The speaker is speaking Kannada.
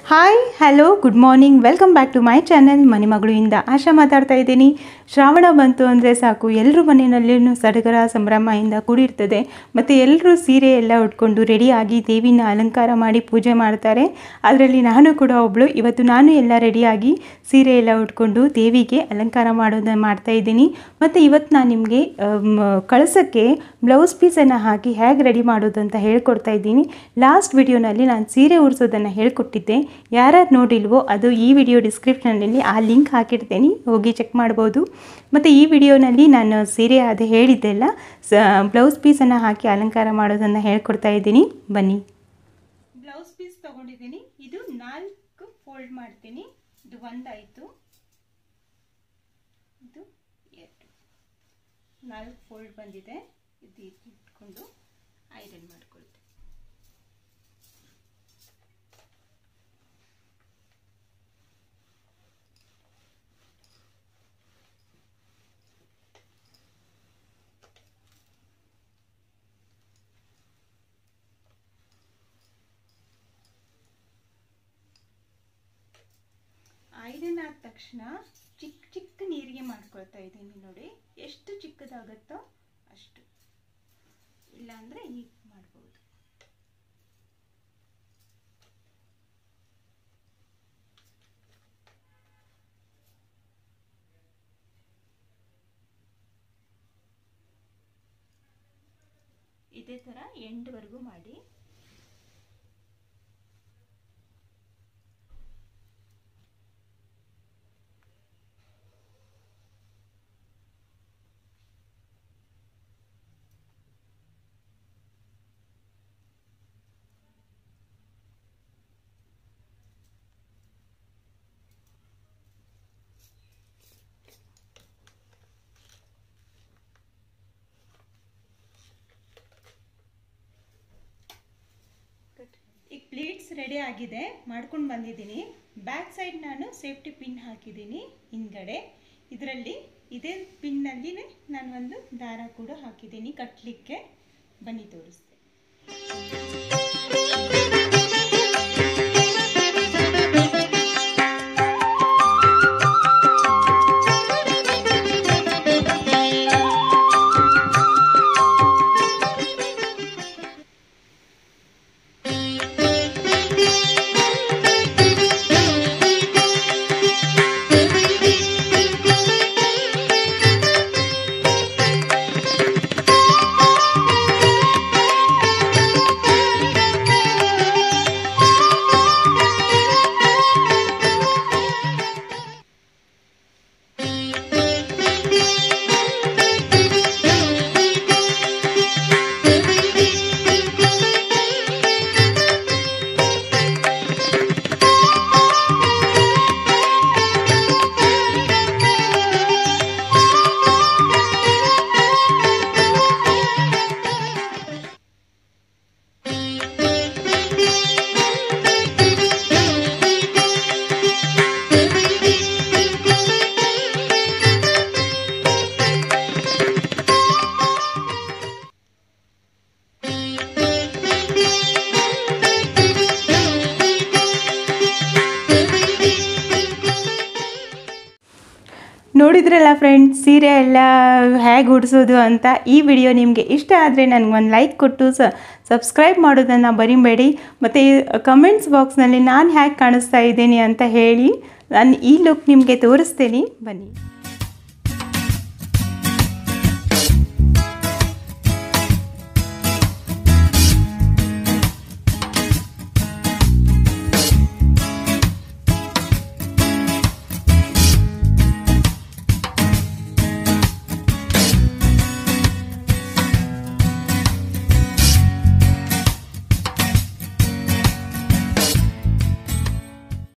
hi hello good morning welcome back to my channel ಮನೆ ಮಗಳಿಂದ ಆಶಾ ಮಾತಾಡ್ತಾ ಇದ್ದೀನಿ ಶ್ರಾವಣ ಬಂತು ಅಂದರೆ ಸಾಕು ಎಲ್ಲರ ಮನೆಯಲ್ಲೂ ಸಡಗರ ಸಂಭ್ರಮದಿಂದ ಕೂಡಿರ್ತದೆ ಮತ್ತು ಎಲ್ಲರೂ ಸೀರೆ ಎಲ್ಲ ಉಟ್ಕೊಂಡು ರೆಡಿಯಾಗಿ ದೇವಿನ ಅಲಂಕಾರ ಮಾಡಿ ಪೂಜೆ ಮಾಡ್ತಾರೆ ಅದರಲ್ಲಿ ನಾನು ಕೂಡ ಒಬ್ಬಳು ಇವತ್ತು ನಾನು ಎಲ್ಲ ರೆಡಿಯಾಗಿ ಸೀರೆ ಎಲ್ಲ ಉಟ್ಕೊಂಡು ದೇವಿಗೆ ಅಲಂಕಾರ ಮಾಡೋದನ್ನು ಮಾಡ್ತಾ ಇದ್ದೀನಿ ಮತ್ತು ಇವತ್ತು ನಾನು ನಿಮಗೆ ಕಳಸಕ್ಕೆ ಬ್ಲೌಸ್ ಪೀಸನ್ನು ಹಾಕಿ ಹೇಗೆ ರೆಡಿ ಮಾಡೋದು ಅಂತ ಹೇಳ್ಕೊಡ್ತಾ ಇದ್ದೀನಿ ಲಾಸ್ಟ್ ವಿಡಿಯೋನಲ್ಲಿ ನಾನು ಸೀರೆ ಉಡಿಸೋದನ್ನು ಹೇಳ್ಕೊಟ್ಟಿದ್ದೆ ಯಾರ್ಯಾರು ನೋಡಿಲ್ವೋ ಅದು ಈ ವಿಡಿಯೋ ಡಿಸ್ಕ್ರಿಪ್ಷನಲ್ಲಿ ಆ ಲಿಂಕ್ ಹಾಕಿರ್ತೀನಿ ಹೋಗಿ ಚೆಕ್ ಮಾಡ್ಬೋದು ಮತ್ತು ಈ ವಿಡಿಯೋನಲ್ಲಿ ನಾನು ಸೀರೆ ಅದು ಹೇಳಿದ್ದೆಲ್ಲ ಸ ಬ್ಲೌಸ್ ಪೀಸನ್ನು ಹಾಕಿ ಅಲಂಕಾರ ಮಾಡೋದನ್ನು ಹೇಳ್ಕೊಡ್ತಾ ಇದ್ದೀನಿ ಬನ್ನಿ ಬ್ಲೌಸ್ ಪೀಸ್ ತೊಗೊಂಡಿದ್ದೀನಿ ಇದು ನಾಲ್ಕು ಫೋಲ್ಡ್ ಮಾಡ್ತೀನಿ ಇದು ಒಂದಾಯಿತು ಇದು ಎರಡು ನಾಲ್ಕು ಫೋಲ್ಡ್ ಬಂದಿದೆ ಇದು ಇಟ್ಕೊಂಡು ಐರನ್ ಮಾಡ್ಕೊಳ್ತೀನಿ ಐರನ್ ಆದ ತಕ್ಷಣ ಚಿಕ್ಕ ಚಿಕ್ಕ ನೀರಿಗೆ ಮಾಡ್ಕೊಳ್ತಾ ಇದ್ದೀನಿ ನೋಡಿ ಎಷ್ಟು ಚಿಕ್ಕದಾಗುತ್ತೋ ಅಷ್ಟು ಇಲ್ಲಾಂದರೆ ಹೀಗೆ ಮಾಡ್ಬೋದು ಇದೇ ಥರ ಎಂಡ್ವರೆಗೂ ಮಾಡಿ ಈಗ ಪ್ಲೀಟ್ಸ್ ರೆಡಿ ಆಗಿದೆ ಮಾಡ್ಕೊಂಡು ಬಂದಿದ್ದೀನಿ ಬ್ಯಾಕ್ ಸೈಡ್ ನಾನು ಸೇಫ್ಟಿ ಪಿನ್ ಹಾಕಿದ್ದೀನಿ ಹಿಂದ್ಗಡೆ ಇದರಲ್ಲಿ ಇದೇ ಪಿನ್ನಲ್ಲಿನೇ ನಾನು ಒಂದು ದಾರ ಕೂಡ ಹಾಕಿದ್ದೀನಿ ಕಟ್ಟಲಿಕ್ಕೆ ಬನ್ನಿ ತೋರಿಸ್ತೆ ನೋಡಿದ್ರಲ್ಲ ಫ್ರೆಂಡ್ಸ್ ಸೀರೆ ಎಲ್ಲ ಹೇಗೆ ಉಡಿಸೋದು ಅಂತ ಈ ವಿಡಿಯೋ ನಿಮಗೆ ಇಷ್ಟ ಆದರೆ ನನಗೊಂದು ಲೈಕ್ ಕೊಟ್ಟು ಸ ಸಬ್ಸ್ಕ್ರೈಬ್ ಮಾಡೋದನ್ನು ಬರಿಬೇಡಿ ಮತ್ತು ಕಮೆಂಟ್ಸ್ ಬಾಕ್ಸ್ನಲ್ಲಿ ನಾನು ಹೇಗೆ ಕಾಣಿಸ್ತಾ ಇದ್ದೀನಿ ಅಂತ ಹೇಳಿ ನಾನು ಈ ಲುಕ್ ನಿಮಗೆ ತೋರಿಸ್ತೀನಿ ಬನ್ನಿ